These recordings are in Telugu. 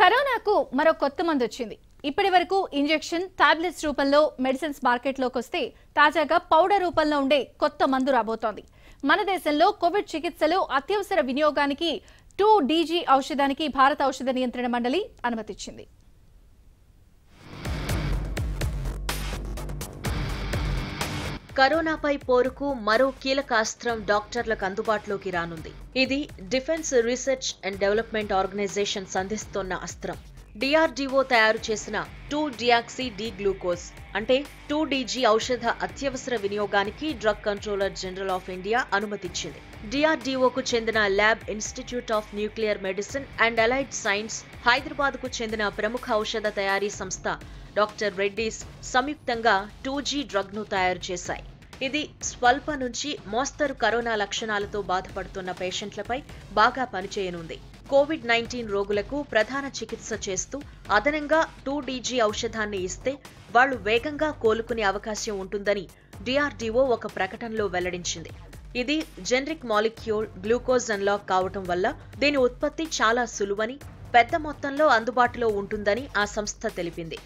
కరోనాకు మరో కొత్త మందు వచ్చింది ఇప్పటి వరకు ఇంజెక్షన్ టాబ్లెట్స్ రూపంలో మెడిసిన్స్ మార్కెట్లోకి వస్తే తాజాగా పౌడర్ రూపంలో ఉండే కొత్త మందు రాబోతోంది మన దేశంలో కోవిడ్ చికిత్సలో అత్యవసర వినియోగానికి టూ డీజీ ఔషధానికి భారత ఔషధ నియంత్రణ మండలి అనుమతిచ్చింది కరోనాపై పోరుకు మరో కీలక అస్త్రం డాక్టర్లకు అందుబాటులోకి రానుంది ఇది defence research and development organisation సంధిస్తోన్న అస్త్రం డిఆర్డీఓ తయారు చేసిన టూ డియాక్సీ డి గ్లూకోజ్ అంటే టూ డీజీ ఔషధ అత్యవసర వినియోగానికి drug controller general of India అనుమతిచ్చింది డిఆర్డీఓకు చెందిన lab institute of nuclear medicine and allied science Hyderabad కు చెందిన ప్రముఖ ఔషధ తయారీ సంస్థ డాక్టర్ రెడ్డీస్ సంయుక్తంగా టూ జీ డ్రగ్ ను తయారు చేశాయి ఇది స్వల్ప నుంచి మోస్తరు కరోనా లక్షణాలతో బాధపడుతున్న పేషెంట్లపై బాగా పనిచేయనుంది కోవిడ్ నైన్టీన్ రోగులకు ప్రధాన చికిత్స చేస్తూ అదనంగా టూ డీజీ ఔషధాన్ని ఇస్తే వాళ్లు వేగంగా కోలుకునే అవకాశం ఉంటుందని డిఆర్డీఓ ఒక ప్రకటనలో వెల్లడించింది ఇది జెనరిక్ మాలిక్యూల్ గ్లూకోజ్ అన్లాక్ కావటం వల్ల దీని ఉత్పత్తి చాలా సులువని పెద్ద మొత్తంలో అందుబాటులో ఉంటుందని ఆ సంస్థ తెలిపింది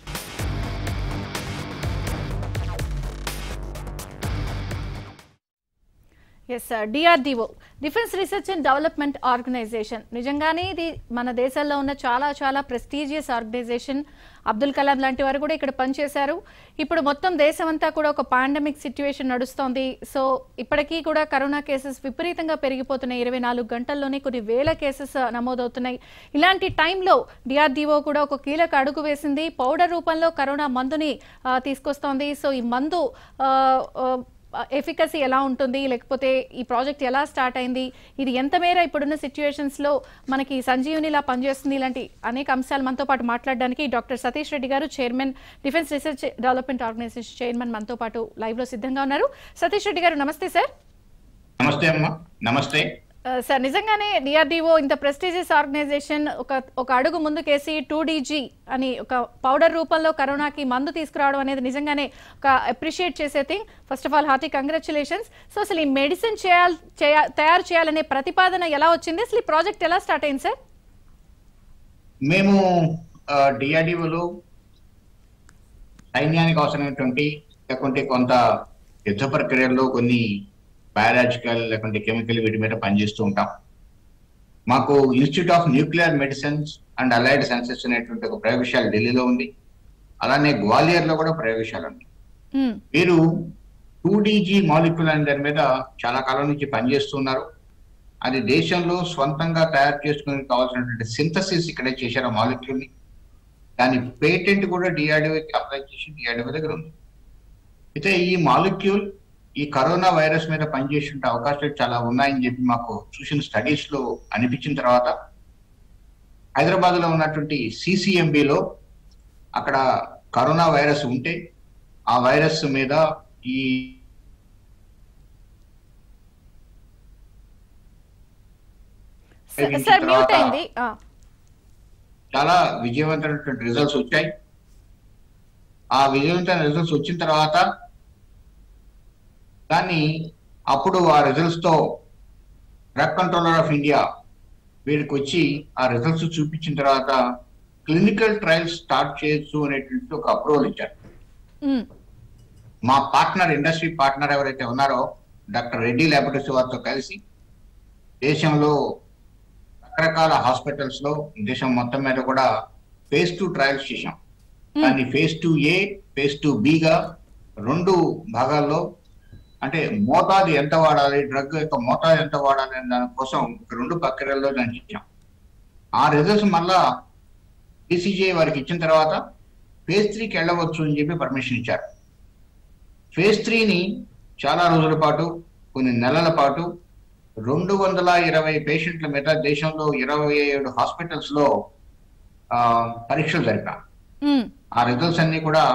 yes DRDO defence research and development organisation నిజంగానే ఇది మన దేశంలో ఉన్న చాలా చాలా ప్రెస్టీజియస్ ఆర్గనైజేషన్ అబ్దుల్ కలాం లాంటి వారు కూడా ఇక్కడ పనిచేశారు ఇప్పుడు మొత్తం దేశం అంతా కూడా ఒక పాండమిక్ సిచ్యువేషన్ నడుస్తోంది సో ఇప్పటికీ కూడా కరోనా కేసెస్ విపరీతంగా పెరిగిపోతున్నాయి ఇరవై నాలుగు గంటల్లోనే కొన్ని వేల కేసెస్ నమోదవుతున్నాయి ఇలాంటి టైంలో డిఆర్డిఓ కూడా ఒక కీలక అడుగు వేసింది పౌడర్ రూపంలో కరోనా మందుని ఆ, తీసుకొస్తోంది సో ఈ మందు ఆ, ఆ, ఎఫికసీ ఎలా ఉంటుంది లేకపోతే ఈ ప్రాజెక్ట్ ఎలా స్టార్ట్ అయింది ఇది ఎంత మేర ఇప్పుడున్న సిచ్యువేషన్స్ లో మనకి సంజీవనిలా పనిచేస్తుంది ఇలాంటి అనేక అంశాలు మనతో పాటు మాట్లాడడానికి డాక్టర్ సతీష్ రెడ్డి గారు chairman defence research development organisation chairman మనతో పాటు లైవ్ లో సిద్ధంగా ఉన్నారు సతీష్ రెడ్డి గారు నమస్తే సార్ నమస్తే అమ్మా నమస్తే ఆ, సార్ నిజంగానే డిఆర్డిఓ ఇంత ప్రెస్టీజియస్ ఆర్గనైజేషన్ ఒక ఒక అడుగు ముందుకేసి టూ డీజీ అని ఒక పౌడర్ రూపంలో కరోనాకి మందు తీసుకురావడం అనేది నిజంగానే ఒక అప్రిషియేట్ చేసే thing first of all hearty congratulations so అసలు ఈ మెడిసిన్ చేయాలి చేయ- తయారు చేయాలనే ప్రతిపాదన ఎలా వచ్చింది అసలు ఈ ప్రాజెక్ట్ ఎలా స్టార్ట్ అయింది సార్ మేము డిఆర్డిఓలో సైన్యానికి అవసరమైనటువంటి లేకుంటే కొంత యుద్ధ ప్రక్రియల్లో కొన్ని బయాలజికల్ లేకుంటే కెమికల్ వీటి మీద పనిచేస్తూ ఉంటాం మాకు institute of nuclear medicines and allied sciences అనేటువంటి ఒక ప్రయోగశాల ఢిల్లీలో ఉంది అలానే గ్వాలియర్ లో కూడా ప్రయోగశాల ఉంది మ్మ్. వీరు టూ డీజీ మాలిక్యూల్ అనే దాని మీద చాలా కాలం నుంచి పనిచేస్తున్నారు అది దేశంలో స్వంతంగా తయారు చేసుకుని కావాల్సినటువంటి సింథసిస్ ఇక్కడే చేశారు ఆ మాలిక్యూల్ ని దాని పేటెంట్ కూడా డిఆర్డిఓకి అప్లై చేసి డిఆర్డిఓ దగ్గర ఉంది అయితే ఈ మాలిక్యూల్ ఈ కరోనా వైరస్ మీద పనిచేసే అవకాశాలు చాలా ఉన్నాయని చెప్పి మాకు చూసిన స్టడీస్ లో అనిపించిన తర్వాత హైదరాబాద్ లో ఉన్నటువంటి CCMB లో అక్కడ కరోనా వైరస్ ఉంటే ఆ వైరస్ మీద ఈ స- సార్ మ్యూట్ అయింది ఆ, చాలా విజయవంతమైనటువంటి రిజల్ట్స్ వచ్చాయి ఆ విజయవంతమైన రిజల్ట్స్ వచ్చిన తర్వాత దాన్ని అప్పుడు ఆ రిజల్ట్స్ తో డ్రగ్ కంట్రోలర్ ఆఫ్ ఇండియా వీరికి వచ్చి ఆ రిజల్ట్స్ చూపించిన తర్వాత క్లినికల్ ట్రయల్స్ స్టార్ట్ చేయొచ్చు అనేటువంటి ఒక అప్రూవల్ ఇచ్చారు మ్మ్. మా పార్ట్నర్ ఇండస్ట్రీ పార్ట్నర్ ఎవరైతే ఉన్నారో డాక్టర్ రెడ్డి ల్యాబొరేటరీస్ వారితో కలిసి దేశంలో రకరకాల హాస్పిటల్స్ లో దేశం మొత్తం మీద కూడా ఫేజ్ టూ ట్రయల్స్ చేశాం దాన్ని phase two A phase two గా రెండు భాగాల్లో అంటే మోతాదు ఎంత వాడాలి డ్రగ్ యొక్క మోతాదు ఎంత వాడాలి అనే దానికోసం రెండు ప్రక్రియల్లో దాన్ని చేశాం ఆ రిజల్ట్స్ మళ్ళా డిసిజే వారికి ఇచ్చిన తర్వాత ఫేజ్ త్రీకి వెళ్ళవచ్చు అని చెప్పి పర్మిషన్ ఇచ్చారు ఫేజ్ త్రీని చాలా రోజుల పాటు కొన్ని నెలల పాటు రెండు వందల ఇరవై పేషెంట్ల మీద దేశంలో ఇరవై ఏడు హాస్పిటల్స్ లో ఆ, పరీక్షలు జరిపాం మ్మ్. ఆ రిజల్ట్స్ అన్ని కూడా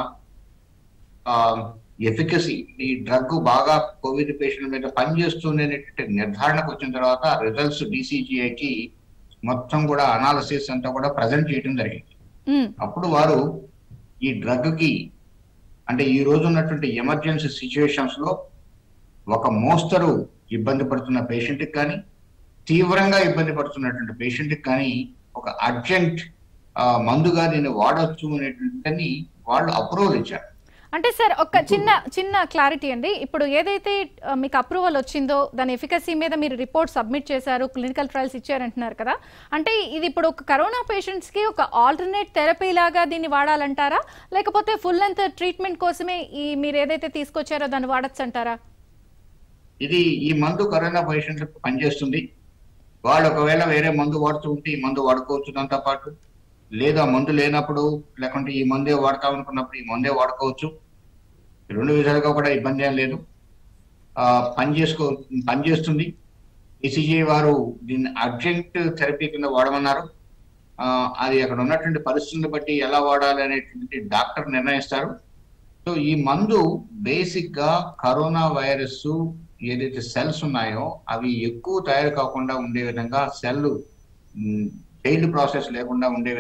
ఎఫికసీ ఈ డ్రగ్ బాగా కోవిడ్ పేషెంట్ మీద పనిచేస్తుంది అనేటువంటి నిర్ధారణకు వచ్చిన తర్వాత రిజల్ట్స్ డిసిజిఐకి మొత్తం కూడా అనాలసిస్ అంతా కూడా ప్రజెంట్ చేయడం జరిగింది మ్మ్. అప్పుడు వారు ఈ డ్రగ్ కి అంటే ఈ రోజు ఉన్నటువంటి ఎమర్జెన్సీ సిచ్యువేషన్స్ లో ఒక మోస్తరు ఇబ్బంది పడుతున్న పేషెంట్ కి కానీ తీవ్రంగా ఇబ్బంది పడుతున్నటువంటి పేషెంట్ కి కానీ ఒక అర్జెంట్ ఆ, మందుగా దీన్ని వాడొచ్చు అనేటువంటిదని వాళ్ళు అప్రూవల్ ఇచ్చారు అంటే సార్ ఒక చిన్న చిన్న క్లారిటీ అండి ఇప్పుడు ఏదైతే ఆ, మీకు అప్రూవల్ వచ్చిందో దాని ఎఫికసీ మీద మీరు రిపోర్ట్ సబ్మిట్ చేశారు క్లినికల్ ట్రయల్స్ ఇచ్చారంటున్నారు కదా అంటే ఇది ఇప్పుడు ఒక కరోనా పేషెంట్స్ కి ఒక ఆల్టర్నేట్ థెరపీ లాగా దీన్ని వాడాలంటారా లేకపోతే ఫుల్ లెంత్ ట్రీట్మెంట్ కోసమే ఈ మీరు ఏదైతే తీసుకొచ్చారో దాన్ని వాడచ్చు అంటారా ఇది ఈ మందు కరోనా పేషెంట్లకు పనిచేస్తుంది వాళ్ళు ఒకవేళ వేరే మందు వాడుతూ ఉంటే ఈ మందు వాడుకోవచ్చు దాంతో పాటు లేదా మందు లేనప్పుడు లేకుంటే ఈ మందే వాడతాం అనుకున్నప్పుడు ఈ మందే వాడుకోవచ్చు రెండు విధాలుగా కూడా ఇబ్బంది ఏం లేదు ఆ, పని చేసుకో పని చేస్తుంది ఈసీజీ వారు దీన్ని అర్జెంట్ థెరపీ కింద వాడమన్నారు ఆ, అది అక్కడ ఉన్నటువంటి పరిస్థితులను బట్టి ఎలా వాడాలి అనేటువంటి డాక్టర్ నిర్ణయిస్తారు సో ఈ మందు బేసిక్ గా కరోనా వైరస్ ఏదైతే సెల్స్ ఉన్నాయో అవి ఎక్కువ తయారు కాకుండా ఉండే విధంగా సెల్ చైల్డ్ ప్రాసెస్ లేకుండా ఉండే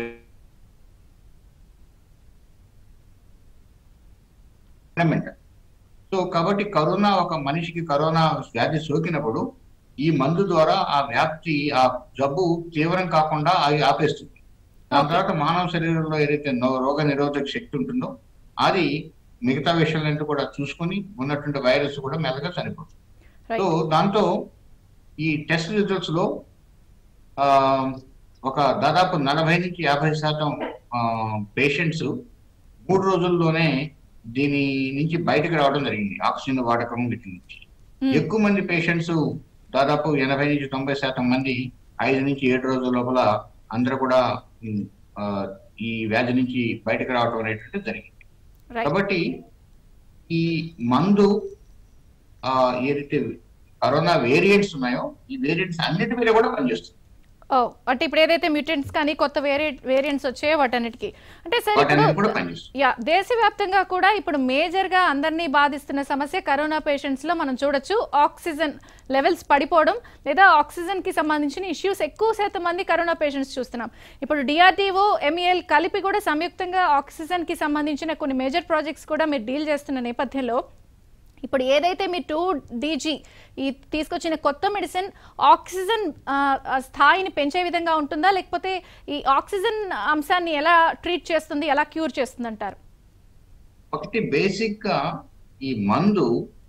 ఫండమెంటల్ సో కాబట్టి కరోనా ఒక మనిషికి కరోనా వ్యాధి సోకినప్పుడు ఈ మందు ద్వారా ఆ వ్యాప్తి ఆ జబ్బు తీవ్రం కాకుండా అది ఆపేస్తుంది దాని తర్వాత మానవ శరీరంలో ఏదైతే నో- రోగ నిరోధక శక్తి ఉంటుందో అది మిగతా విషయాలన్నింటి కూడా చూసుకొని ఉన్నటువంటి వైరస్ కూడా మెల్లగా చనిపోతుంది సో రైట్ దాంతో ఈ టెస్ట్ రిజల్ట్స్ లో ఆ, ఒక దాదాపు నలభై నుంచి యాభై శాతం పేషెంట్స్ మూడు రోజుల్లోనే దీని నుంచి బయటకు రావడం జరిగింది ఆక్సిజన్ వాడకం వీటి నుంచి ఎక్కువ మంది పేషెంట్స్ దాదాపు ఎనభై నుంచి తొంభై శాతం మంది ఐదు నుంచి ఏడు రోజుల లోపల అందరూ కూడా ఉమ్, ఆ, ఈ వ్యాధి నుంచి బయటకు రావడం అనేటువంటిది జరిగింది రైట్ కాబట్టి ఈ మందు ఆ ఏదైతే కరోనా వేరియంట్స్ ఉన్నాయో ఈ వేరియంట్స్ అన్నిటి మీద కూడా పనిచేస్తుంది ఓ అంటే ఇప్పుడు ఏదైతే మ్యూటెంట్స్ కానీ కొత్త వేరియంట్ వేరియంట్స్ వచ్చాయో వాటన్నిటికీ అంటే సార్ వాటన్నిటి కూడా ఇప్పుడు పనిచేస్తుంది యా దేశవ్యాప్తంగా కూడా ఇప్పుడు మేజర్ గా అందరినీ బాధిస్తున్న సమస్య కరోనా పేషెంట్స్ లో మనం చూడొచ్చు ఆక్సిజన్ లెవెల్స్ పడిపోవడం లేదా ఆక్సిజన్ కి సంబంధించిన ఇష్యూస్ ఎక్కువ శాతం మంది కరోనా పేషెంట్స్ చూస్తున్నాం ఇప్పుడు డిఆర్డీఓ ఎంఈఎల్ కలిపి కూడా సంయుక్తంగా ఆక్సిజన్ కి సంబంధించిన కొన్ని మేజర్ ప్రాజెక్ట్స్ కూడా మీరు డీల్ చేస్తున్న నేపథ్యంలో ఇప్పుడు ఏదైతే మీ టూ డీజీ ఈ తీసుకొచ్చిన కొత్త మెడిసిన్ ఆక్సిజన్ ఆ, ఆ స్థాయిని పెంచే విధంగా ఉంటుందా లేకపోతే ఈ ఆక్సిజన్ అంశాన్ని ఎలా ట్రీట్ చేస్తుంది ఎలా క్యూర్ చేస్తుంది అంటారు ఒకటి బేసిక్ గా ఈ మందు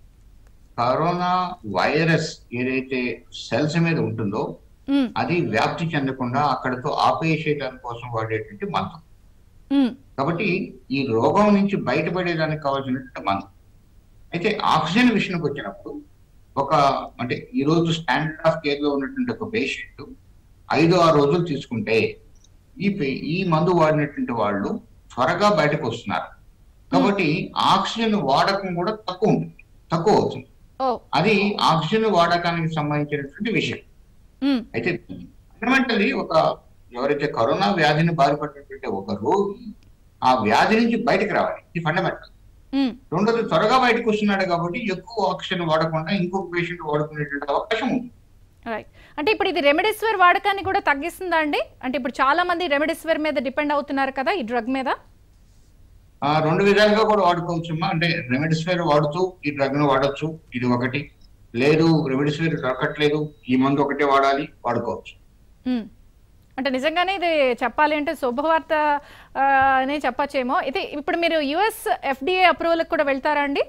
కరోనా వైరస్ ఏదైతే సెల్స్ మీద ఉంటుందో ఉమ్, అది వ్యాప్తి చెందకుండా అక్కడితో ఆపేసేయడం కోసం వాడేటువంటి మందు ఉమ్, కాబట్టి ఈ రోగం నుంచి బయటపడేదానికి కావాల్సినటువంటి మందు అయితే ఆక్సిజన్ విషయానికి వచ్చినప్పుడు ఒక అంటే ఈ రోజు స్టాండర్డ్ ఆఫ్ కేర్ లో ఉన్నటువంటి ఒక పేషెంట్ ఐదు ఆరు రోజులు తీసుకుంటే ఈ పే- ఈ మందు వాడినటువంటి వాళ్ళు త్వరగా బయటకు వస్తున్నారు కాబట్టి ఆక్సిజన్ వాడకం కూడా తక్కువ ఉంటుంది తక్కువ అవుతుంది ఓ అది ఆక్సిజన్ వాడకానికి సంబంధించినటువంటి విషయం ఉమ్, అయితే ఫండమెంటల్లీ ఒక ఎవరైతే కరోనా వ్యాధిని బాధపడినటువంటి ఒక రోగి ఆ వ్యాధి నుంచి బయటకు రావాలి ఇది ఫండమెంటల్ ఉమ్, రెండోది త్వరగా బయటకు వస్తున్నాడు కాబట్టి ఎక్కువ ఆక్సిజన్ వాడకుండా ఇంకొక పేషెంట్ వాడుకునేటువంటి అవకాశం ఉంది రైట్ అంటే ఇప్పుడు ఇది రెమెడిసివిర్ వాడకాన్ని కూడా తగ్గిస్తుందా అండి అంటే ఇప్పుడు చాలా మంది రెమెడిసివిర్ మీద డిపెండ్ అవుతున్నారు కదా ఈ డ్రగ్ మీద ఆ రెండు విధాలుగా కూడా వాడుకోవచ్చమ్మా అంటే రెమెడిసివిర్ వాడుతూ ఈ డ్రగ్ ను వాడొచ్చు ఇది ఒకటి లేదు రెమెడిసివిర్ దొరకట్లేదు ఈ మందు ఒకటే వాడాలి వాడుకోవచ్చు ఉమ్. అంటే నిజంగానే ఇది చెప్పాలి అంటే శుభవార్త ఆ, అనే చెప్పచ్చేమో అయితే ఇప్పుడు మీరు యుఎస్ ఎఫ్డిఏ అప్రూవల్కి కూడా వెళ్తారా అండి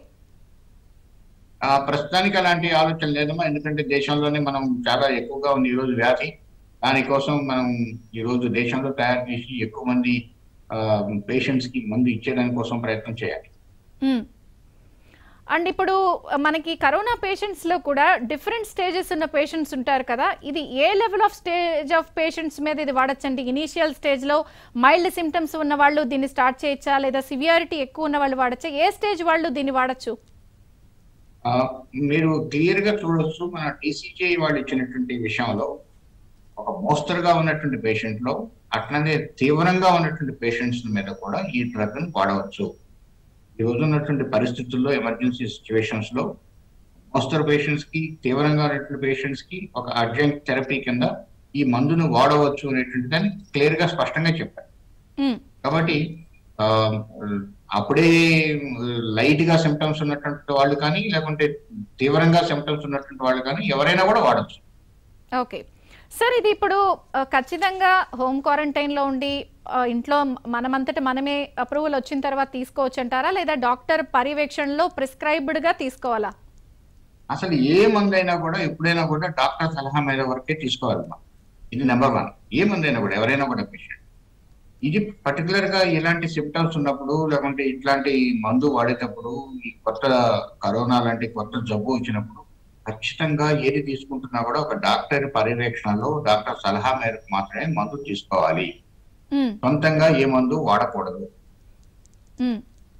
ఆ ప్రస్తుతానికి అలాంటి ఆలోచన లేదమ్మా ఎందుకంటే దేశంలోనే మనం చాలా ఎక్కువగా ఉంది ఈ రోజు వ్యాధి దానికోసం మనం ఈ రోజు దేశంలో తయారు చేసి ఎక్కువ మంది పేషెంట్స్ కి మందు ఇచ్చేదాని కోసం ప్రయత్నం చేయాలి మ్మ్. అండ్ ఇప్పుడు మనకి కరోనా పేషెంట్స్ లో కూడా డిఫరెంట్ స్టేజెస్ ఉన్న పేషెంట్స్ ఉంటారు కదా ఇది A level of stage of patients మీద ఇది వాడచ్చండి ఇనీషియల్ స్టేజ్ లో మైల్డ్ సిమ్టమ్స్ ఉన్న వాళ్ళు దీన్ని స్టార్ట్ చేయొచ్చా లేదా సివియారిటీ ఎక్కువ ఉన్న వాళ్ళు వాడచ్చా ఏ స్టేజ్ వాళ్ళు దీన్ని వాడచ్చు ఆ, మీరు క్లియర్ గా చూడొచ్చు మన టీసీజే వాళ్ళు ఇచ్చినటువంటి విషయంలో ఒక మోస్తరుగా ఉన్నటువంటి పేషెంట్ లో అట్లనే తీవ్రంగా ఉన్నటువంటి పేషెంట్స్ మీద కూడా ఈ డ్రగ్ ను వాడవచ్చు ఈ రోజు ఉన్నటువంటి పరిస్థితుల్లో ఎమర్జెన్సీ సిచ్యువేషన్స్ లో మోస్తరు పేషెంట్స్ కి తీవ్రంగా ఉన్నటువంటి పేషెంట్స్ కి ఒక అర్జెంట్ థెరపీ కింద ఈ మందును వాడవచ్చు అనేటువంటి దాన్ని క్లియర్ గా స్పష్టంగా చెప్పారు మ్మ్. కాబట్టి ఆ, అప్పుడే లైట్ గా సిమ్టమ్స్ ఉన్నటువంటి వాళ్ళు కానీ లేకుంటే తీవ్రంగా సిమ్టమ్స్ ఉన్నటువంటి వాళ్ళు కానీ ఎవరైనా కూడా వాడచ్చు ఓకే సార్ ఇది ఇప్పుడు ఆ, ఖచ్చితంగా హోమ్ క్వారంటైన్ లో ఉండి ఆ, ఇంట్లో మనమంతట మనమే అప్రూవల్ వచ్చిన తర్వాత తీసుకోవచ్చు అంటారా లేదా డాక్టర్ పర్యవేక్షణలో ప్రిస్క్రైబ్డ్ గా తీసుకోవాలా అసలు ఏ మందైనా కూడా ఎప్పుడైనా కూడా డాక్టర్ సలహా మీద వరకే తీసుకోవాలమ్మా ఇది నెంబర్ వన్ ఏ మందైనా కూడా ఎవరైనా కూడా పేషెంట్ ఇది పర్టికులర్ గా ఇలాంటి సిమ్టమ్స్ ఉన్నప్పుడు లేకుంటే ఇట్లాంటి మందు వాడేటప్పుడు ఈ కొత్త కరోనా లాంటి కొత్త జబ్బు వచ్చినప్పుడు ఖచ్చితంగా ఏది తీసుకుంటున్నా కూడా ఒక డాక్టర్ పర్యవేక్షణలో డాక్టర్ సలహా మేరకు మాత్రమే మందు తీసుకోవాలి ఉమ్, సొంతంగా ఏ మందు వాడకూడదు ఉమ్.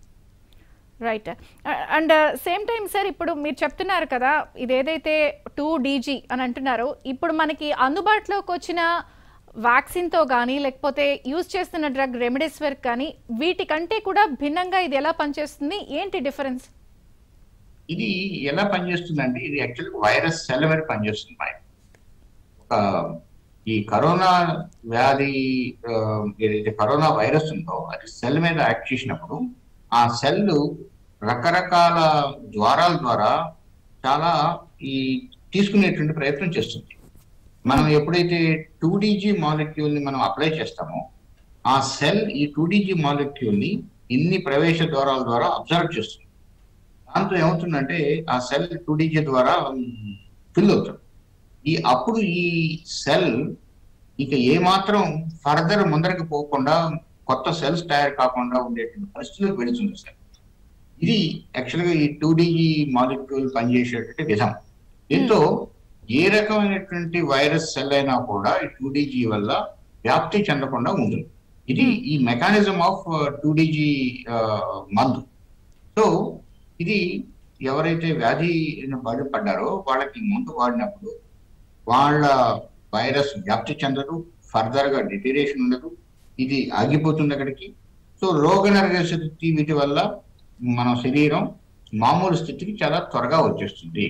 Right and same time sir ఇప్పుడు మీరు చెప్తున్నారు కదా ఇది ఏదైతే టూ డీజీ అని అంటున్నారో ఇప్పుడు మనకి అందుబాటులోకి వచ్చిన వ్యాక్సిన్తో కానీ లేకపోతే యూజ్ చేస్తున్న డ్రగ్ రెమెడీస్వర్ కానీ వీటికంటే కూడా భిన్నంగా ఇది ఎలా పనిచేస్తుంది ఏంటి డిఫరెన్స్ ఇది ఎలా పనిచేస్తుందంటే ఇది యాక్చువల్లీ వైరస్ సెల్ మీద పనిచేస్తుంది మరి ఒక ఈ కరోనా వ్యాధి ఆ, ఏదైతే కరోనా వైరస్ ఉందో అది సెల్ మీద యాక్ట్ చేసినప్పుడు ఆ సెల్ రకరకాల ద్వారాల ద్వారా చాలా ఈ తీసుకునేటువంటి ప్రయత్నం చేస్తుంది మనం ఎప్పుడైతే టూ డీజీ మాలిక్యూల్ ని మనం అప్లై చేస్తామో ఆ సెల్ ఈ టూ డీజీ మాలిక్యూల్ ని ఇన్ని ప్రవేశ ద్వారాల ద్వారా అబ్జర్వ్ చేస్తుంది దాంతో ఏమవుతుందంటే ఆ సెల్ టూ డీజీ ద్వారా ఫిల్ అవుతుంది ఈ అప్పుడు ఈ సెల్ ఇక ఏమాత్రం ఫర్దర్ ముందరకు పోకుండా కొత్త సెల్స్ తయారు కాకుండా ఉండేటువంటి పరిస్థితులకు వెళుతుంది సెల్ ఇది యాక్చువల్గా ఈ టూ డీజీ మాలిక్యూల్ పనిచేసేటువంటి విధానం దీంతో ఏ రకమైనటువంటి వైరస్ సెల్ అయినా కూడా ఈ టూ డీజీ వల్ల వ్యాప్తి చెందకుండా ఉంటుంది ఇది ఈ మెకానిజం ఆఫ్ టూ డీజీ మందు సో ఇది ఎవరైతే వ్యాధి బాధపడ్డారో వాళ్ళకి ముందు వాడినప్పుడు వాళ్ళ వైరస్ వ్యాప్తి చెందదు ఫర్దర్ గా డిటీరేషన్ ఉండదు ఇది ఆగిపోతుంది అక్కడికి సో రోగ స్థితి వీటి వల్ల మన శరీరం మామూలు స్థితికి చాలా త్వరగా వచ్చేస్తుంది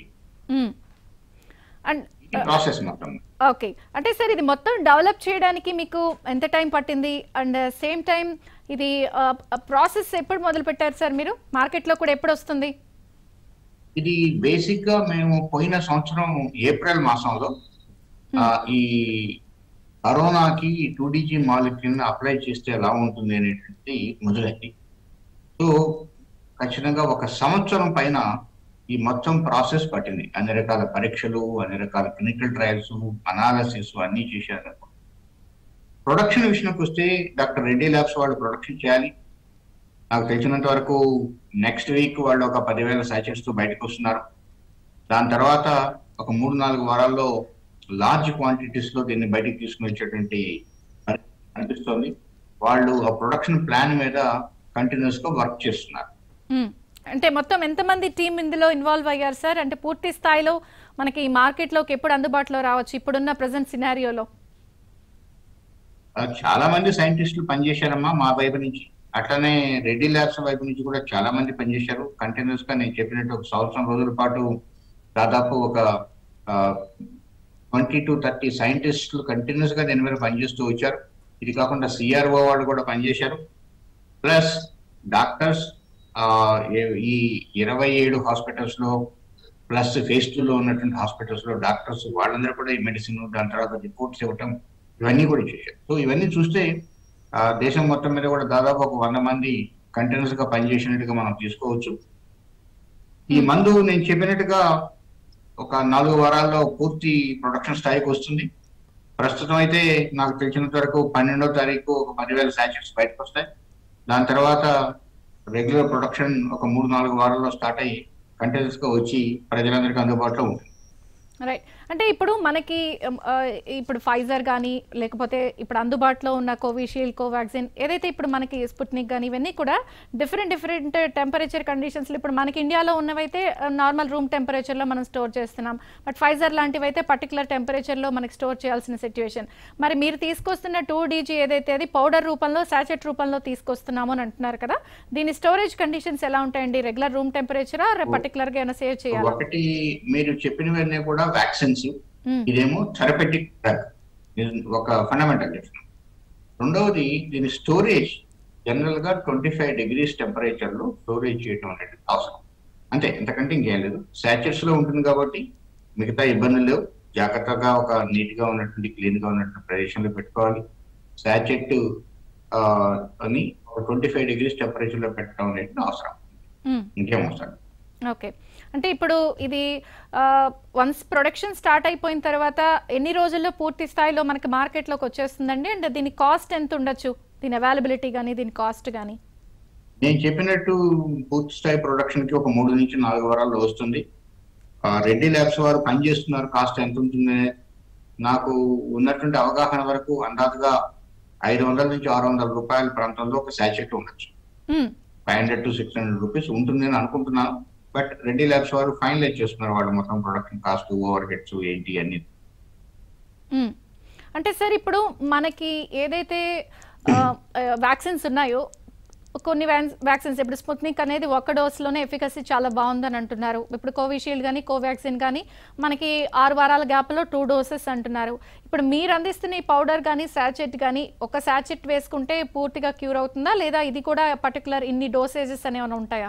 అండ్ ఇది ప్రాసెస్ మొత్తం ఓకే అంటే సార్ ఇది మొత్తం డెవలప్ చేయడానికి మీకు ఎంత టైం పట్టింది అండ్ సేమ్ టైం ఇది ప్రాసెస్ ఎప్పుడు మొదలు పెట్టారు సార్ మీరు మార్కెట్లో కూడా ఎప్పుడు వస్తుంది ఇది బేసిక్ గా మేము పోయిన సంవత్సరం ఏప్రిల్ మాసంలో ఆ, ఈ కరోనాకి టూ డీజీ మాలిక్యూల్ అప్లై చేస్తే ఎలా ఉంటుంది అనేటువంటి మొదలైంది సో ఖచ్చితంగా ఒక సంవత్సరం పైన ఈ మొత్తం ప్రాసెస్ పట్టింది అన్ని రకాల పరీక్షలు అన్ని రకాల క్లినికల్ ట్రయల్స్ అనాలసిస్ అన్ని చేశారు ప్రొడక్షన్ విషయానికి వస్తే డాక్టర్ రెడ్డి ల్యాబ్స్ వాళ్ళు ప్రొడక్షన్ చేయాలి నాకు తెలిసినంత వరకు నెక్స్ట్ వీక్ వాళ్ళు ఒక పదివేల సాచెట్స్ తో బయటకు వస్తున్నారు దాని తర్వాత ఒక మూడు నాలుగు వారాల్లో లార్జ్ క్వాంటిటీస్ లో దీన్ని బయటికి తీసుకుని వచ్చేటువంటి పరిస్థితి అనిపిస్తోంది వాళ్ళు ఆ ప్రొడక్షన్ ప్లాన్ మీద కంటిన్యూస్ గా వర్క్ చేస్తున్నారు మ్మ్. అంటే మొత్తం ఎంతమంది టీం ఇందులో ఇన్వాల్వ్ అయ్యారు సార్ అంటే పూర్తి స్థాయిలో మనకి ఈ మార్కెట్లోకి ఎప్పుడు అందుబాటులో రావచ్చు ఇప్పుడున్న ప్రజెంట్ సినారియోలో ఆ, చాలా మంది సైంటిస్టులు పనిచేశారమ్మా మా వైపు నుంచి అట్లనే రెడ్డి ల్యాబ్స్ వైపు నుంచి కూడా చాలా మంది పనిచేశారు కంటిన్యూస్ గా నేను చెప్పినట్టు ఒక సంవత్సరం రోజుల పాటు దాదాపు ఒక ట్వంటీ టు థర్టీ సైంటిస్టులు కంటిన్యూస్ గా దీని మీద పనిచేస్తూ వచ్చారు ఇది కాకుండా సిఆర్ఓ వాళ్ళు కూడా పనిచేశారు ప్లస్ డాక్టర్స్ ఈ ఇరవై ఏడు హాస్పిటల్స్ లో ప్లస్ ఫేస్ టూ లో ఉన్నటువంటి హాస్పిటల్స్ లో డాక్టర్స్ వాళ్ళందరూ కూడా ఈ మెడిసిన్ దాని తర్వాత రిపోర్ట్స్ ఇవ్వటం ఇవన్నీ కూడా చేశారు సో ఇవన్నీ చూస్తే ఆ, దేశం మొత్తం మీద కూడా దాదాపు ఒక వంద మంది కంటిన్యూస్ గా పనిచేసినట్టుగా మనం తీసుకోవచ్చు ఈ మందు నేను చెప్పినట్టుగా ఒక నాలుగు వారాల్లో పూర్తి ప్రొడక్షన్ స్థాయికి వస్తుంది ప్రస్తుతం అయితే నాకు తెలిసినంత వరకు పన్నెండో తారీఖు ఒక పదివేల సాచెట్స్ బయటకు వస్తాయి దాని తర్వాత రెగ్యులర్ ప్రొడక్షన్ ఒక మూడు నాలుగు వారాల్లో స్టార్ట్ అయ్యి కంటిన్యూస్ గా వచ్చి ప్రజలందరికీ అందుబాటులో ఉంటుంది రైట్ అంటే ఇప్పుడు మనకి ఉమ్, ఆ, ఇప్పుడు ఫైజర్ కానీ లేకపోతే ఇప్పుడు అందుబాటులో ఉన్న కోవిషీల్డ్ కోవాక్సిన్ ఏదైతే ఇప్పుడు మనకి స్పుట్నిక్ కానీ ఇవన్నీ కూడా డిఫరెంట్ డిఫరెంట్ టెంపరేచర్ కండిషన్స్లో ఇప్పుడు మనకి ఇండియాలో ఉన్నవైతే నార్మల్ రూమ్ టెంపరేచర్లో మనం స్టోర్ చేస్తున్నాం బట్ ఫైజర్ లాంటివి అయితే పర్టికులర్ టెంపరేచర్లో మనకి స్టోర్ చేయాల్సిన సిచ్యువేషన్ మరి మీరు తీసుకొస్తున్న టూ డీజీ ఏదైతే అది పౌడర్ రూపంలో సాచెట్ రూపంలో తీసుకొస్తున్నాము అని అంటున్నారు కదా దీని స్టోరేజ్ కండిషన్స్ ఎలా ఉంటాయండి రెగ్యులర్ రూమ్ టెంపరేచరా పర్టికులర్గా ఏమైనా సేవ్ చేయాలి ఒకటి మీరు చెప్పినవన్నీ కూడా వ్యాక్సిన్స్ ఇదేమో థెరపెటిక్ డ్రగ్ ఇది ఒక ఫండమెంటల్ డిఫరెన్స్ రెండవది దీని స్టోరేజ్ జనరల్ గా ట్వంటీ ఫైవ్ డిగ్రీస్ టెంపరేచర్ లో స్టోరేజ్ చేయడం అనేది అవసరం అంతే ఎంతకంటే ఇంకేం లేదు సాచెట్స్ లో ఉంటుంది కాబట్టి మిగతా ఇబ్బందులు లేవు జాగ్రత్తగా ఒక నీట్ గా ఉన్నటువంటి క్లీన్ గా ఉన్నటువంటి ప్రదేశంలో పెట్టుకోవాలి సాచెట్ అని ట్వంటీ ఫైవ్ డిగ్రీస్ టెంపరేచర్ లో పెట్టడం అనేది అవసరం మ్మ్. ఇంకేం అవసరం ఓకే అంటే ఇప్పుడు ఇది వన్స్ ప్రొడక్షన్ స్టార్ట్ అయిపోయిన తర్వాత ఎన్ని రోజుల్లో పూర్తి స్థాయిలో మనకి మార్కెట్లోకి వచ్చేస్తుందండి అండ్ దీని కాస్ట్ ఎంత ఉండొచ్చు దీని అవైలబిలిటీ కానీ దీని కాస్ట్ కానీ నేను చెప్పినట్టు పూర్తి స్థాయి ప్రొడక్షన్ కి ఒక మూడు నుంచి నాలుగు వారాల్లో వస్తుంది ఆ, రెడ్డి ల్యాబ్స్ వారు పనిచేస్తున్నారు కాస్ట్ ఎంత ఉంటుంది నాకు ఉన్నటువంటి అవగాహన వరకు అందాజుగా ఐదు వందల నుంచి ఆరు వందల రూపాయల ప్రాంతంలో ఒక శాచెట్ ఉండొచ్చు మ్మ్. Five hundred to six hundred rupees ఉంటుంది అని అనుకుంటున్నాను బట్ రెడ్డి ల్యాబ్స్ వారు ఫైనలైజ్ చేస్తున్నారు వాళ్ళు మొత్తం ప్రొడక్షన్ కాస్ట్ ఓవర్ హెడ్స్ ఏంటి అన్ని మ్మ్. అంటే సార్ ఇప్పుడు మనకి ఏదైతే వ్యాక్సిన్స్ ఉన్నాయో కొన్ని వ్యాక్సిన్స్ ఇప్పుడు స్పుత్నిక్ అనేది ఒక డోస్లోనే ఎఫికసీ చాలా బాగుందని అంటున్నారు ఇప్పుడు కోవిషీల్డ్ కానీ కోవాక్సిన్ కానీ మనకి ఆరు వారాల గ్యాప్లో టూ డోసెస్ అంటున్నారు ఇప్పుడు మీరు అందిస్తున్న ఈ పౌడర్ కానీ శాచెట్ కానీ ఒక శాచెట్ వేసుకుంటే పూర్తిగా క్యూర్ అవుతుందా లేదా ఇది కూడా పర్టికులర్ ఇన్ని డోసేజెస్ అనేవి ఉంటాయా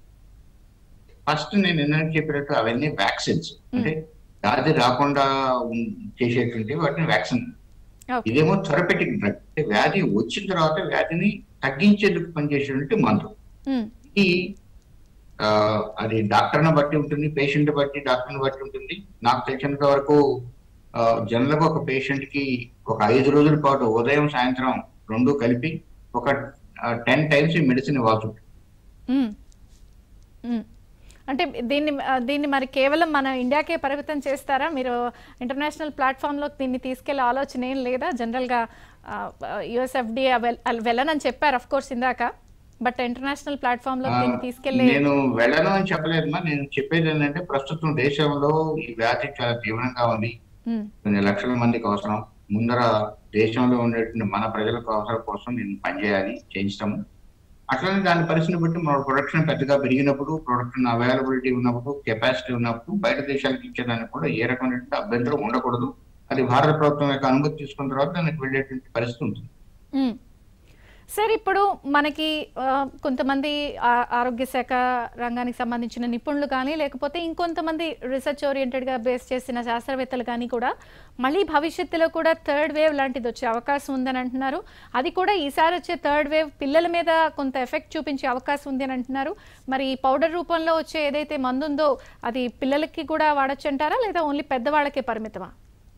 ఫస్ట్ నేను ఎందుకు చెప్పినట్టు అవన్నీ వ్యాక్సిన్స్ అంటే వ్యాధి రాకుండా ఉం- చేసేటువంటి వాటిని వ్యాక్సిన్ ఓకే ఇదేమో థెరపెటిక్ డ్రగ్ అంటే వ్యాధి వచ్చిన తర్వాత వ్యాధిని తగ్గించేందుకు పనిచేసేటువంటి మందు మ్మ్. ఇది ఆ, అది డాక్టర్ని బట్టి ఉంటుంది పేషెంట్ బట్టి డాక్టర్ని బట్టి ఉంటుంది నాకు తెలిసినంత వరకు జనరల్ గా ఒక పేషెంట్ కి ఒక ఐదు రోజుల పాటు ఉదయం సాయంత్రం రెండు కలిపి ఒక టెన్ టైమ్స్ ఈ మెడిసిన్ ఇవ్వాల్సి ఉంటుంది మ్మ్. మ్మ్. అంటే దీన్ని ఆ, దీన్ని మరి కేవలం మన ఇండియాకే పరిమితం చేస్తారా మీరు ఇంటర్నేషనల్ ప్లాట్ఫామ్లో దీన్ని తీసుకెళ్లే ఆలోచన ఏం లేదా జనరల్గా యుఎస్ఎఫ్డి వెళ్ళనని చెప్పారు అఫ్ కోర్స్ ఇందాక బట్ ఇంటర్నేషనల్ ప్లాట్ఫామ్లో ఆ, దీన్ని తీసుకెళ్లే నేను వెళ్ళను అని చెప్పలేదమ్మా నేను చెప్పేది ఏంటంటే ప్రస్తుతం దేశంలో ఈ వ్యాధి చాలా తీవ్రంగా ఉంది మ్మ్. కొన్ని లక్షల మందికి అవసరం ముందర దేశంలో ఉండేటువంటి మన ప్రజలకు అవసరం కోసం నేను పనిచేయాలి చేయించడము అట్లనే దాని పరిస్థితిని బట్టి మన ప్రొడక్షన్ పెద్దగా పెరిగినప్పుడు ప్రొడక్షన్ అవైలబిలిటీ ఉన్నప్పుడు కెపాసిటీ ఉన్నప్పుడు బయట దేశాలకు ఇచ్చేదానికి కూడా ఏ రకమైనటువంటి అభ్యంతరం ఉండకూడదు అది భారత ప్రభుత్వం యొక్క అనుమతి తీసుకున్న తర్వాత దానికి వెళ్ళేటువంటి పరిస్థితి ఉంటుంది మ్మ్. సార్ ఇప్పుడు మనకి ఆ, కొంతమంది ఆ- ఆరోగ్య శాఖ రంగానికి సంబంధించిన నిపుణులు కానీ లేకపోతే ఇంకొంతమంది రీసెర్చ్ ఓరియంటెడ్గా బేస్ చేసిన శాస్త్రవేత్తలు కానీ కూడా మళ్ళీ భవిష్యత్తులో కూడా థర్డ్ వేవ్ లాంటిది వచ్చే అవకాశం ఉందని అంటున్నారు అది కూడా ఈసారి వచ్చే థర్డ్ వేవ్ పిల్లల మీద కొంత ఎఫెక్ట్ చూపించే అవకాశం ఉంది అని అంటున్నారు మరి ఈ పౌడర్ రూపంలో వచ్చే ఏదైతే మందు ఉందో అది పిల్లలకి కూడా వాడచ్చు అంటారా లేదా ఓన్లీ పెద్దవాళ్ళకే పరిమితమా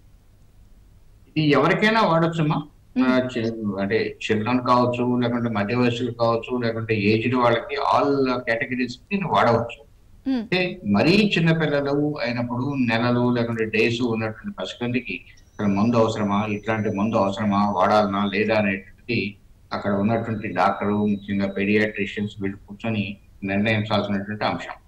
ఇది ఎవరికైనా వాడొచ్చమ్మా ఆ, చి- అంటే చిల్డ్రన్ కావచ్చు లేకుంటే మధ్య వయస్సులు కావచ్చు లేకుంటే ఏజ్డ్ వాళ్ళకి ఆల్ కేటగిరీస్ దీన్ని వాడవచ్చు మ్మ్. అంటే మరీ చిన్న పిల్లలు అయినప్పుడు నెలలు లేకుంటే డేస్ ఉన్నటువంటి పసికందికి అక్కడ మందు అవసరమా ఇట్లాంటి మందు అవసరమా వాడాలనా లేదా అనేటువంటి అక్కడ ఉన్నటువంటి డాక్టరు ముఖ్యంగా పెడియాట్రిషియన్స్ వీళ్ళు కూర్చొని నిర్ణయించాల్సినటువంటి అంశం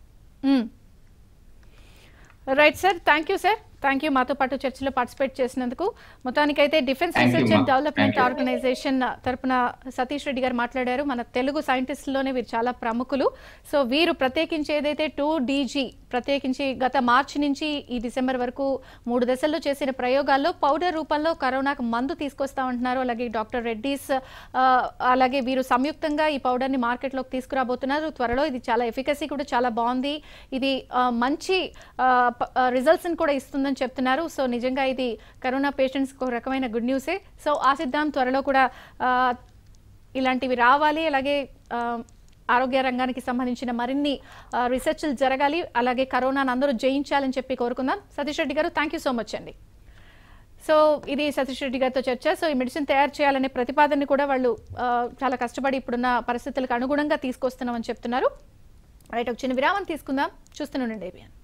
right sir thank you sir thank you మాతో పాటు చర్చలో పార్టిసిపేట్ చేసినందుకు మొత్తానికైతే defence Thank you, research and ma'am. Development Thank you. Organisation తరపున సతీష్ రెడ్డి గారు మాట్లాడారు మన తెలుగు సైంటిస్టుల్లోనే వీరు చాలా ప్రముఖులు సో వీరు ప్రత్యేకించి ఏదైతే టూ డీజీ ప్రత్యేకించి గత మార్చి నుంచి ఈ డిసెంబర్ వరకు మూడు దశల్లో చేసిన ప్రయోగాల్లో పౌడర్ రూపంలో కరోనాకు మందు తీసుకొస్తామంటున్నారు అలాగే డాక్టర్ రెడ్డిస్ ఆ, అలాగే వీరు సంయుక్తంగా ఈ పౌడర్ని మార్కెట్లోకి తీసుకురాబోతున్నారు త్వరలో ఇది చాలా ఎఫికసీ కూడా చాలా బాగుంది ఇది ఆ, మంచి రిజల్ట్స్ని కూడా ఇస్తుందని చెప్తున్నారు సో నిజంగా ఇది కరోనా పేషెంట్స్కి ఒక రకమైన గుడ్ న్యూసే సో ఆశిద్దాం త్వరలో కూడా ఆ, ఇలాంటివి రావాలి అలాగే ఆ, ఆరోగ్య రంగానికి సంబంధించిన మరిన్ని ఆ, రీసెర్చ్లు జరగాలి అలాగే కరోనాను అందరూ జయించాలని చెప్పి కోరుకుందాం సతీష్ రెడ్డి గారు థ్యాంక్ యూ సో మచ్ అండి సో ఇది సతీష్ రెడ్డి గారితో చర్చ సో ఈ మెడిసిన్ తయారు చేయాలనే ప్రతిపాదనని కూడా వాళ్ళు ఆ, చాలా కష్టపడి ఇప్పుడున్న పరిస్థితులకు అనుగుణంగా తీసుకొస్తున్నామని చెప్తున్నారు రైట్ ఒక చిన్న విరామం తీసుకుందాం చూస్తూనే ఉండండి ఏబిఎన్